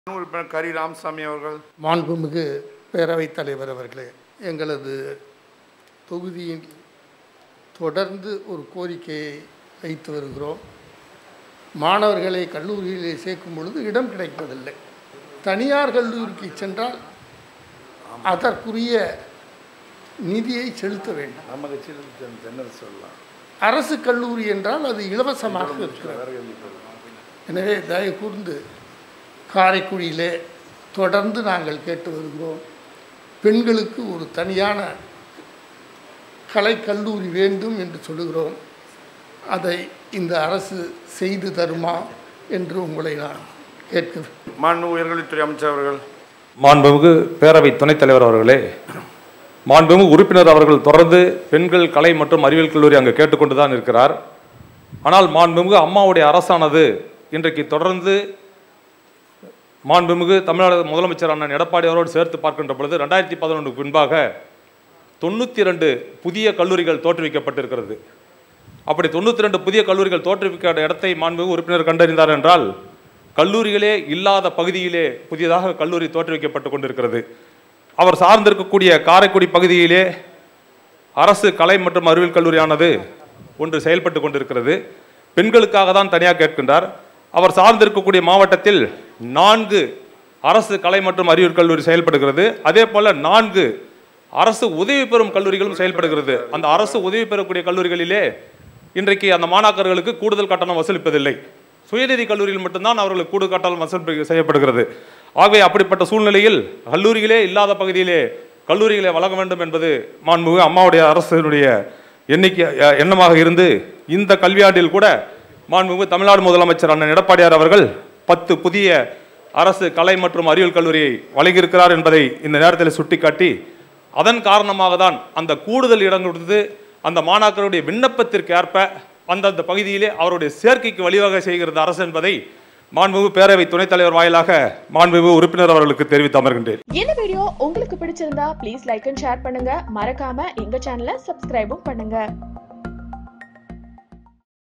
உறுப்பினர் கரி ராமசாமி அவர்கள் மாண்புமிகு பேரவைத் தலைவர் அவர்களே எங்களது தொகுதியில் தொடர்ந்து ஒரு கோரிக்கையை வைத்து வருகிறோம் மாணவர்களை கல்லூரியிலே சேர்க்கும் பொழுது இடம் கிடைப்பதில்லை தனியார் கல்லூரிக்கு சென்றால் அதற்குரிய நிதியை செலுத்த வேண்டும் நம்ம கட்சியில் தென்னல் சொல்லலாம் அரசு கல்லூரி என்றால் அது இலவசமாக இருக்கிறது எனவே தயவு கூர்ந்து காரைக்குடியிலே தொடர்ந்து நாங்கள் கேட்டு வருகிறோம் பெண்களுக்கு ஒரு தனியான கலைக்கல்லூரி வேண்டும் என்று சொல்லுகிறோம் அதை இந்த அரசு செய்து தருமா என்று உங்களை நான் கேட்கிறேன் மாண்பு உயர்கல்வித்துறை அமைச்சர் அவர்கள் மாண்புமிகு பேரவை துணைத் தலைவர் அவர்களே மாண்புமிகு உறுப்பினர் அவர்கள் தொடர்ந்து பெண்கள் கலை மற்றும் அறிவியல் கல்லூரி அங்கே கேட்டுக்கொண்டு தான் இருக்கிறார் ஆனால் மாண்புமிகு அம்மாவுடைய அரசானது இன்றைக்கு தொடர்ந்து மாண்புமிகு தமிழ்நாடு முதலமைச்சர் அண்ணன் எடப்பாடி அவரோடு சேர்த்து பார்க்கின்ற பொழுது ரெண்டாயிரத்தி பதினொன்றுக்கு பின்பாக தொண்ணூற்றி ரெண்டு புதிய கல்லூரிகள் தோற்றுவிக்கப்பட்டிருக்கிறது அப்படி தொண்ணூற்றி ரெண்டு புதிய கல்லூரிகள் தோற்றுவிக்க இடத்தை மாண்புமிகு உறுப்பினர் கண்டறிந்தார் என்றால் கல்லூரிகளே இல்லாத பகுதியிலே புதியதாக கல்லூரி தோற்றுவிக்கப்பட்டு கொண்டிருக்கிறது அவர் சார்ந்திருக்கக்கூடிய காரைக்குடி பகுதியிலே அரசு கலை மற்றும் அறிவியல் கல்லூரியானது ஒன்று செயல்பட்டு கொண்டிருக்கிறது பெண்களுக்காக தான் தனியாக கேட்கின்றார் அவர் சார்ந்திருக்கக்கூடிய மாவட்டத்தில் நான்கு அரசு கலை மற்றும் அறிவியல் கல்லூரி செயல்படுகிறது அதே போல நான்கு அரசு உதவி பெறும் கல்லூரிகளும் செயல்படுகிறது அந்த அரசு உதவி பெறக்கூடிய கல்லூரிகளிலே இன்றைக்கு அந்த மாணாக்கர்களுக்கு கூடுதல் கட்டணம் வசூலிப்பதில்லை சுயநிதி கல்லூரியில் மட்டும்தான் அவர்களுக்கு கூடுதல் கட்டணம் வசூல் செய்யப்படுகிறது ஆகவே அப்படிப்பட்ட சூழ்நிலையில் கல்லூரிகளே இல்லாத பகுதியிலே கல்லூரிகளை வழங்க வேண்டும் என்பது மாண்புமிகு அம்மாவுடைய அரசினுடைய எண்ணிக்கை அஹ், எண்ணமாக இருந்து இந்த கல்வியாண்டில் கூட மாண்புமிகு தமிழ்நாடு முதலமைச்சர் அண்ணன் எடப்பாடியார் அவர்கள் பத்து புதிய அரசு கலை மற்றும் அறிவியல் கல்லூரியை வழங்கியிருக்கிறார் என்பதை இந்த நேரத்தில் சுட்டிக்காட்டி அதன் காரணமாக தான் அந்த கூடுதல் இடம் கொடுத்து அந்த மாணாக்கருடைய விண்ணப்பத்திற்கு ஏற்ப அந்தந்த பகுதியிலே அவருடைய சேர்க்கைக்கு வழிவகை செய்கிறது அரசு என்பதை மாண்புமிகு பேரவை துணைத் தலைவர் வாயிலாக மாண்புமிகு உறுப்பினர் அவர்களுக்கு தெரிவித்து அமர்கின்றேன் இந்த வீடியோ உங்களுக்கு பிடிச்சிருந்தா ப்ளீஸ் லைக் அண்ட் ஷேர் பண்ணுங்க மறக்காம எங்க சேனலை சப்ஸ்கிரைபும் பண்ணுங்க